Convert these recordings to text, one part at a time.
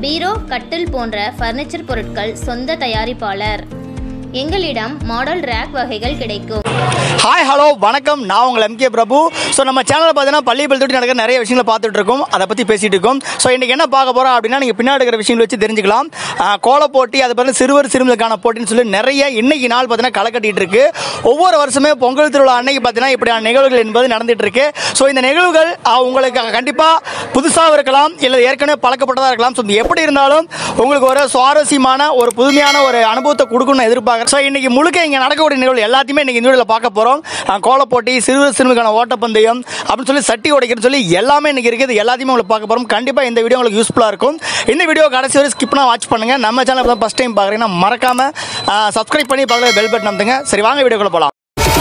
பீரோ கட்டில் போன்ற ஃபர்னிச்சர் பொருட்கள் சொந்த தயாரிப்பாளர் எங்களிடம் மாடல் ரேக் வகைகள் கிடைக்கும் ஹாய் ஹலோ வணக்கம் நான் உங்கள் எம்கே பிரபு ஸோ நம்ம சேனலில் பார்த்தீங்கன்னா பள்ளி தொட்டி நடக்கிற நிறைய விஷயங்களை பார்த்துட்டு இருக்கோம் அதை பற்றி பேசிட்டு இருக்கோம் ஸோ இன்றைக்கி என்ன பார்க்க போகிறோம் அப்படின்னா நீங்கள் பின்னாடி இருக்கிற விஷயங்களை வச்சு தெரிஞ்சுக்கலாம் ஆஹ், கோல போட்டி அது பார்த்தா சிறுவர் சிறுமிகளுக்கான போட்டின்னு சொல்லி நிறைய இன்னைக்கு நாள் பார்த்தீங்கன்னா களை கட்டிட்டு இருக்கு ஒவ்வொரு வருஷமே பொங்கல் திருவிழா அன்னைக்கு பார்த்தீங்கன்னா இப்படியான நிகழ்வுகள் என்பது நடந்துட்டு இருக்கு ஸோ இந்த நிகழ்வுகள் ஆஹ், உங்களுக்கு கண்டிப்பாக புதுசாக இருக்கலாம் இல்லை ஏற்கனவே பழக்கப்பட்டதாக இருக்கலாம் ஸோ எப்படி இருந்தாலும் உங்களுக்கு ஒரு சுவாரஸ்யமான ஒரு புதுமையான ஒரு அனுபவத்தை கொடுக்கணும்னு எதிர்பார்க்குறேன் ஸோ இன்னைக்கு முழுக்க இங்கே நடக்கக்கூடிய நிகழ்வு எல்லாத்தையுமே இன்னைக்கு இந்த வீடியோவில் பார்க்க போகிறோம் கோலப்போட்டி சிறுவர் சிறுமிக்கான ஓட்டப்பந்தயம் அப்படின்னு சொல்லி சட்டி உடைக்கிறன்னு சொல்லி எல்லாமே இன்னைக்கு இருக்குது எல்லாத்தையுமே உங்களுக்கு பார்க்க போகிறோம் கண்டிப்பாக இந்த வீடியோ உங்களுக்கு யூஸ்ஃபுல்லாக இருக்கும் இந்த வீடியோ கடைசி வரை ஸ்கிப் பண்ணால் வாட்ச் பண்ணுங்கள் நம்ம சேனல் தான் ஃபஸ்ட் டைம் பார்க்குறீங்கன்னா மறக்காம சப்ஸ்கிரைப் பண்ணி பார்க்கல பெல் பட்டன் அமுத்துங்க சரி வாங்க வீடியோக்குள்ள போகலாம்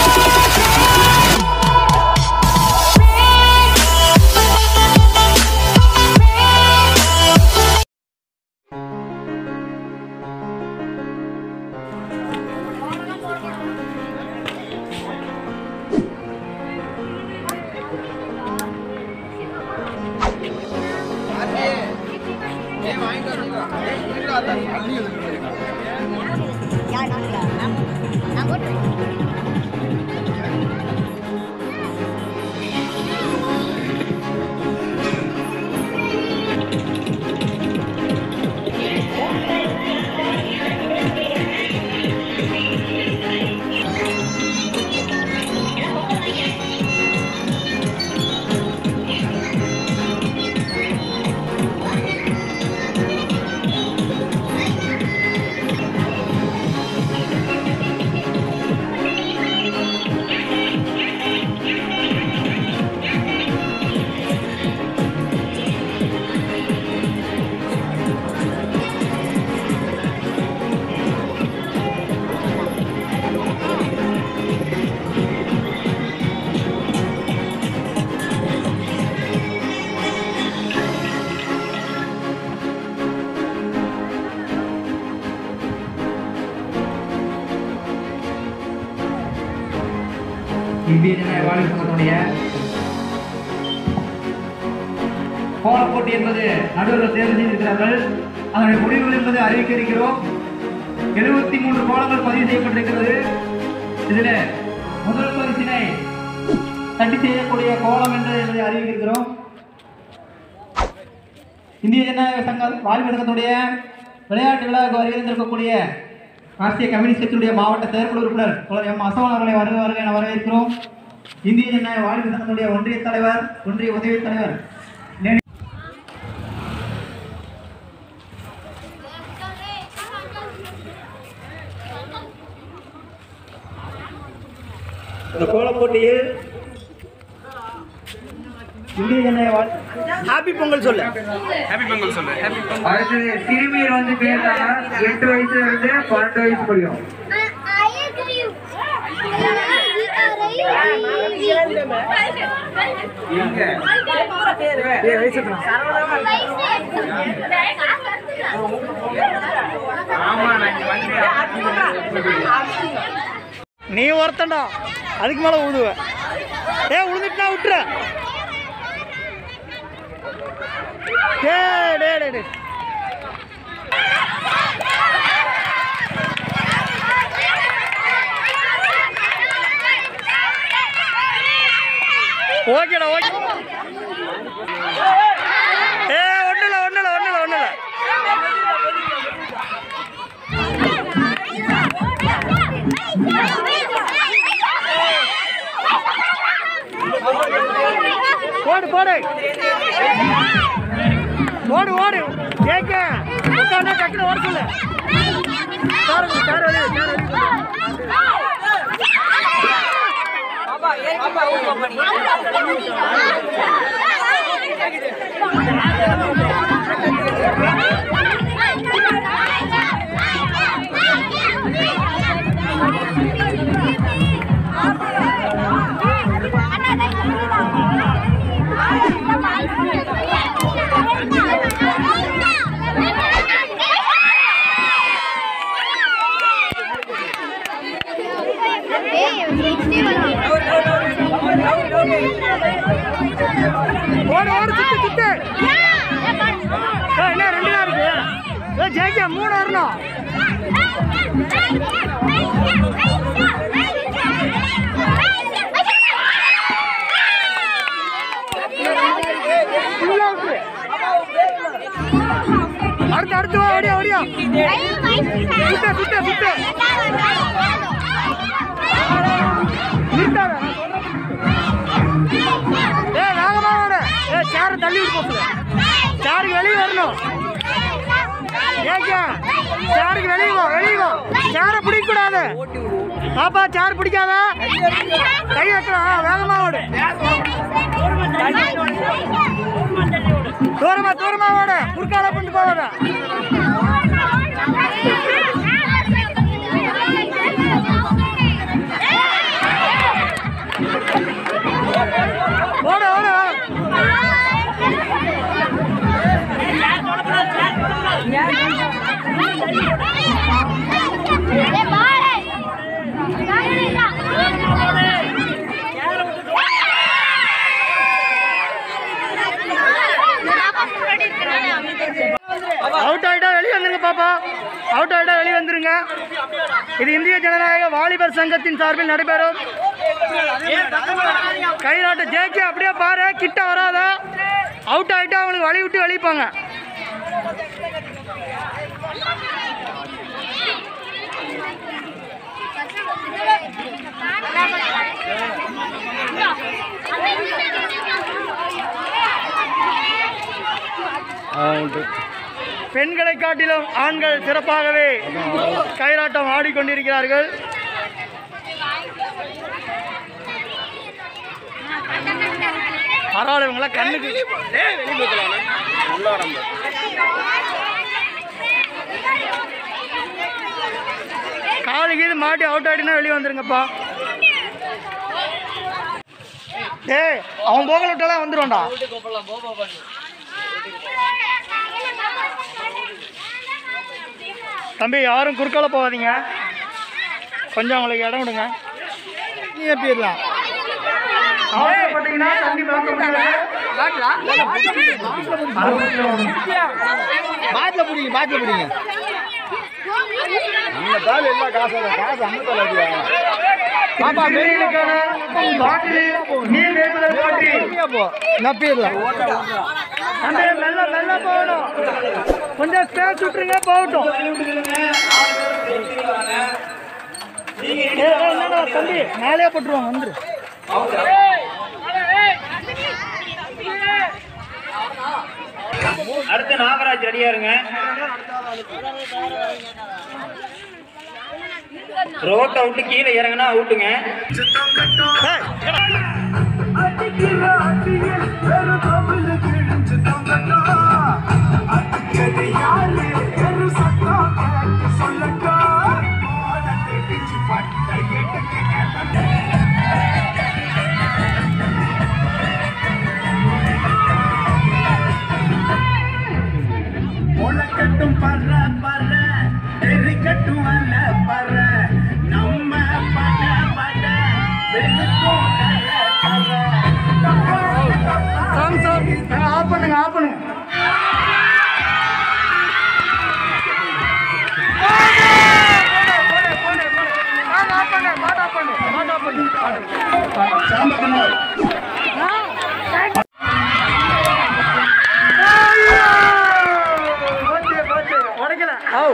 இந்திய ஜனநாயக வாழ்வு சங்கத்தினுடைய கோலப் போட்டி என்பது நடுவர்கள் தேர்வு செய்திருக்கிறார்கள் அதனுடைய முடிவுகள் என்பது அறிவிக்க இருக்கிறோம் எழுபத்தி மூன்று கோலங்கள் பதிவு செய்யப்பட்டிருக்கிறது இதில் முதல் பரிசினை தட்டி செய்யக்கூடிய கோலம் என்று என்பதை அறிவிக்கிறோம் இந்திய ஜனநாயக சங்க வாழ்வு சங்கத்துடைய விளையாட்டு விழாவுக்கு வருகிறந்திருக்கக்கூடிய ராஷ்டிரிய கம்யூனிஸ்ட் கட்சியுடைய மாவட்ட செயற்குழு உறுப்பினர் தோழர் எம் அசோகன் அவர்களை வருக வருக என வரவேற்கிறோம் இந்திய ஜனநாயக வாழ்வு சங்கத்துடைய ஒன்றிய தலைவர் ஒன்றிய உதவி தலைவர் நே- இந்த கோலப் போட்டியில் இந்திய ஜனநாயக வாழ் ஹாப்பி பொங்கல் சொல்லு அடுத்தது சிறுமியர் வந்து கேட்டாங்க எட்டு வயசுல இருந்து பன்னெண்டு வயசு முடியும் நீ ஒருத்தண்டா அதுக்கு மேலே ஊதுவ ஏ உழுந்துட்டுனா விட்டுற டே டே டே டே ஓகேடா ஓகே ஏ ஒன்றும் இல்லை ஒன்றும் இல்லை ஒன்றும் இல்லை ஒன்றும் இல்லை ஓடு போடு ஓடு ஓடு கேக்க உட்காந்து டக்குனு ஓட சொல்லு சார் சார் வெளியே சார் வெளியே ஓடு ஓடு சுத்து சுத்து ஏங்க மூணு வரணும் ஃபுல்லா விட்டுரு. அடுத்து அடுத்து வா ஓடியா ஓடியா சுத்த சுத்த சுத்த நிறுத்தாத ஏ வேகமா ஓடு ஏ சேரை தள்ளி விட்டு போகுது சேருக்கு வெளியே வரணும் ஏங்க சேருக்கு வெளியே வா வெளியே வா சேரை பிடிக்க கூடாது பாப்பா சேர் பிடிக்காத கை வைக்கலாம் வேகமா ஓடு தூரமா தூரமா ஓடு குறுக்கால கொண்டு போவாத ஓடு ஓடு அவுட் ஆயிட்டா வெளியே வந்துருங்க பாப்பா அவுட் ஆயிட்டா வெளியே வந்துருங்க இது இந்திய ஜனநாயக வாலிபர் சங்கத்தின் சார்பில் நடைபெறும் கைநாட்டு ஜேகே அப்படியே பாரு கிட்ட வராத அவுட் ஆயிட்டா அவனுக்கு வழி விட்டு வெளிப்பாங்க பெண்களை காட்டிலும் ஆண்கள் சிறப்பாகவே கைராட்டம் ஆடிக்கொண்டிருக்கிறார்கள் பரவாயில்ல இவங்களாம் கண்ணுக்கு காலுக்கு இது மாட்டி அவுட் ஆயிட்டுனா வெளியே வந்துருங்கப்பா டேய் அவன் போகல விட்டாலாம் வந்துருவான்டா தம்பி யாரும் குறுக்கால போகாதீங்க கொஞ்சம் அவங்களுக்கு இடம் விடுங்க நீங்க போயிடலாம் அவசரப்பட்டீங்கன்னா தண்ணி பார்க்க முடியாது பாட்டில் பிடிங்க பாட்டில் பிடிங்க அந்த தாள் எல்லா காசு காசு அம்ம பாப்பா வெளியிலுக்கான பாட்டில் நீர் வேண்டுதல் போட்டி போ நப்பிடலாம் அந்த மெல்ல மெல்ல போகணும் கொஞ்சம் ஸ்பேஸ் விட்டுருங்க போகட்டும் ஏய், ஏய், என்னடா தம்பி மேலே போட்டுருவாங்க வந்துரு அடுத்து நாகராஜ் ரெடியா இருங்க ரோட் அவுட்டு கீழே இறங்குனா அவுட்டுங்க முளைக்கட்டும் பற பற எரிக்கட்டும் அல்ல பற நம்ம பட பட வெளுக்கும் கர கர சாங் சாங் ஆஃப் பண்ணுங்க ஆஃப் பண்ணுங்க உடைக்கல ஓ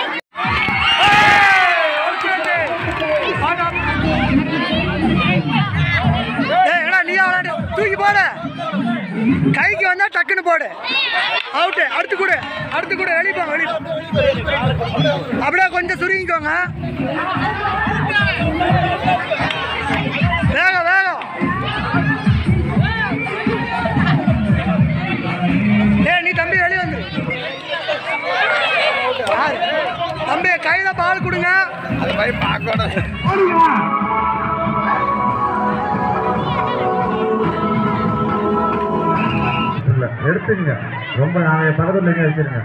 தூக்கி போடு கைக்கு வந்தா டக்குன்னு போடு அவுட்டு அடுத்து கூட அடுத்து கூட வெளியே போங்க வெளியே அப்படியே கொஞ்சம் சுருங்கிக்கோங்க வேகம் வேகம் ஏய் நீ தம்பி வெளியே வந்துரு யாரு? தம்பி கையில பால் கொடுங்க அது மாதிரி பார்க்கணும் இல்ல எடுத்துங்க ரொம்ப நாளைய பக்கத்துல நீங்க வச்சிருங்க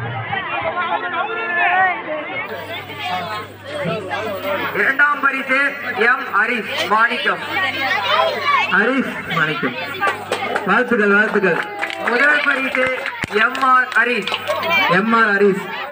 இரண்டாம் பரிசு எம் ஹரிஷ் மாணிக்கம் ஹரிஷ் மாணிக்கம் வாழ்த்துக்கள் வாழ்த்துக்கள் முதல் பரிசு M R Harish M R Harish